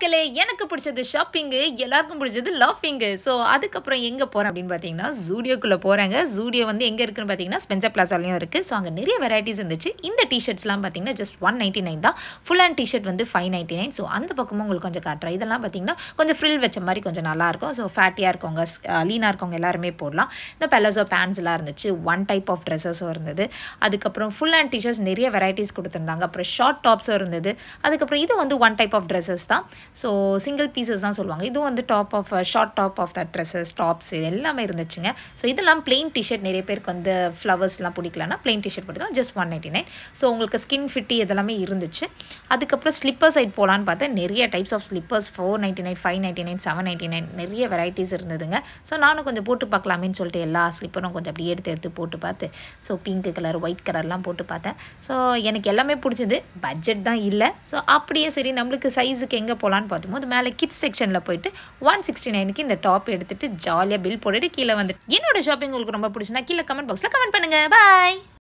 மக்களே எனக்கு பிடிச்சது ஷாப்பிங்கு எல்லாருக்கும் பிடிச்சது லாஃபிங்கு ஸோ அதுக்கப்புறம் எங்கே போகிறேன் அப்படின்னு பார்த்தீங்கன்னா ஜூடியோக்குள்ளே போகிறாங்க ஜூடியோ வந்து எங்கே இருக்குன்னு பார்த்தீங்கன்னா ஸ்பென்சர் பிளாசாலையும் இருக்குது ஸோ அங்கே நிறைய வெரைட்டிஸ் இருந்துச்சு இந்த டிஷர்ட்ஸ்லாம் பார்த்தீங்கன்னா ஜஸ்ட் ஒன் நைன்ட்டி நைன் தான் ஃபுல் அண்ட் டிஷர்ட் வந்து ஃபைவ் நைன்ட்டி நைன் ஸோ அந்த பக்கமும் உங்களுக்கு கொஞ்சம் காட்டுறேன் இதெல்லாம் பார்த்தீங்கன்னா கொஞ்சம் ஃப்ரில் வச்ச மாதிரி கொஞ்சம் நல்லாயிருக்கும் ஸோ ஃபேட்டியாக இருக்கவங்க லீனாக இருக்கவங்க எல்லாருமே போடலாம் இந்த பெலசோ பேண்ட்ஸ்லாம் இருந்துச்சு ஒன் டைப் ஆஃப் ட்ரெஸ்ஸஸும் இருந்தது அதுக்கப்புறம் ஃபுல் அண்ட் டிஷர்ட்ஸ் நிறைய வெரைட்டிஸ் கொடுத்துருந்தாங்க அப்புறம் ஷார்ட் டாப்ஸும் இருந்தது அதுக்கப்புறம் இது வந்து ஒன் டைப் ஆஃப் ட்ரெஸ்ஸஸ் தான் ஸோ சிங்கிள் பீசஸ் தான் சொல்லுவாங்க இதுவும் வந்து top of short top of the dresses tops இது எல்லாமே இருந்துச்சுங்க ஸோ இதெல்லாம் பிளெயின் டிஷர்ட் நிறைய பேருக்கு வந்து ஃப்ளவர்ஸ்லாம் பிடிக்கலன்னா பிளெயின் டிஷர்ட் போட்டுக்கலாம் just one ninety nine so உங்களுக்கு ஸ்கின் ஃபிட்டி இதெல்லாமே இருந்துச்சு அதுக்கப்புறம் ஸ்லிப்பர் சைட் போகலான்னு பார்த்தா நிறைய types of slippers four ninety nine five ninety nine seven ninety nine நிறைய வெரைட்டிஸ் இருந்ததுங்க ஸோ நானும் கொஞ்சம் போட்டு பார்க்கலாமேன்னு சொல்லிட்டு எல்லா ஸ்லிப்பரும் கொஞ்சம் அப்படியே எடுத்து எடுத்து போட்டு பார்த்து ஸோ பிங்க் கலர் ஒயிட் கலர்லாம் போட்டு பார்த்தேன் ஸோ எனக்கு எல்லாமே பிடிச்சது பட்ஜெட் தான் இல்லை ஸோ அப்படியே சரி நம்மளுக்கு சைஸுக்கு எங்கே போகலான்னு பார்த்தும்போது மேலே கிட்ஸ் செக்ஷனில் போயிட்டு ஒன் சிக்ஸ்டி நைனுக்கு இந்த டாப் எடுத்துகிட்டு ஜாலியாக பில் போட்டுட்டு கீழே வந்துட்டு என்னோட ஷாப்பிங் உங்களுக்கு ரொம்ப பிடிச்சுன்னா கீழே கமெண்ட் பாக்ஸில் கமெண்ட் பண்ணுங்கள் பாய்